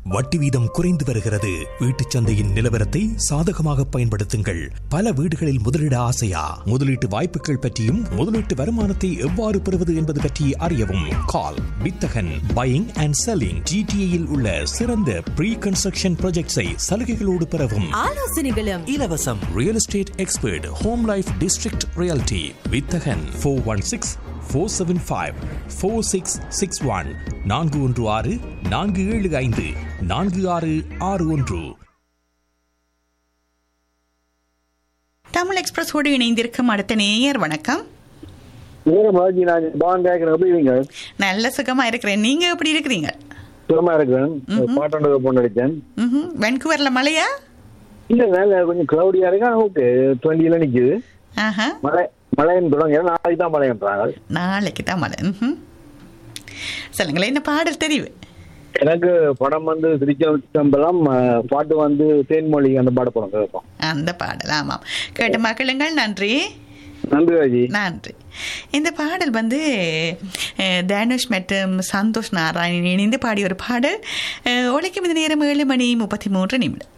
வட்டி வீதம் குறைந்து வருகிறது வீட்டுச் சந்தையின் நிலவரத்தை சாதகமாக பயன்படுத்துங்கள் பல வீடுகளில் முதலீட ஆசையா முதலீட்டு வாய்ப்புகள் பற்றியும் முதலீட்டு வருமானத்தை எவ்வாறு பெறுவது என்பது பற்றி அறியவும் கால் வித்தகன் பையிங் அண்ட் செல்லிங் ஜிடிஏயில் உள்ள சிறந்த ப்ரீ கன்ஸ்ட்ரக்ஷன் ப்ராஜெக்ட்ஸை சலுகைகளோடு பெறவும் ஆலோசனைகளும் இலவசம் real estate expert home life district reality வித்தகன் four one six four seven five four six six one நான்கு ஒன்று ஆறு நான்கு ஏழு ஐந்து நான்கு ஆறு ஆறு ஒன்று தமிழ் எக்ஸ்பிரஸோடு இணைந்திருக்கும் அடுத்த நேயர் வணக்கம் நேரம் ஆகி நான் பான் கேட்கறேன் எப்படி இருக்கீங்க நல்ல சுகமா இருக்கிறேன் நீங்க எப்படி இருக்கிறீங்க சுகமா இருக்கிறேன் பாட்டோட பொண்ணு அடிச்சேன் ம்ஹும். வென்குவர்ல மழையா இல்ல வேலை கொஞ்சம் கிளவுடியா இருக்கா ஓகே டுவெண்ட்டில நிக்குது ஆஹா மழை மழைன்னு தொடங்க நாளைக்கு தான் மழைன்றாங்க நாளைக்கு தான் மழை ம்ஹும். சொல்லுங்களேன் என்ன பாடல் தெரிவு எனக்கு படம் வந்து திருச்சம்பலம் அஹ், பாட்டு வந்து தேன்மொழி அந்த பாட படம் கேட்போம் அந்த பாடல் ஆமாம் கேட்ட மக்களுங்கள் நன்றி நன்றி ராஜி நன்றி இந்த பாடல் வந்து அஹ், தனுஷ் மற்றும் சந்தோஷ் நாராயணன் இணைந்து பாடிய ஒரு பாடல் அஹ், ஒலிக்கும் இந்த நேரம் ஏழு மணி முப்பத்தி மூன்று நிமிடம்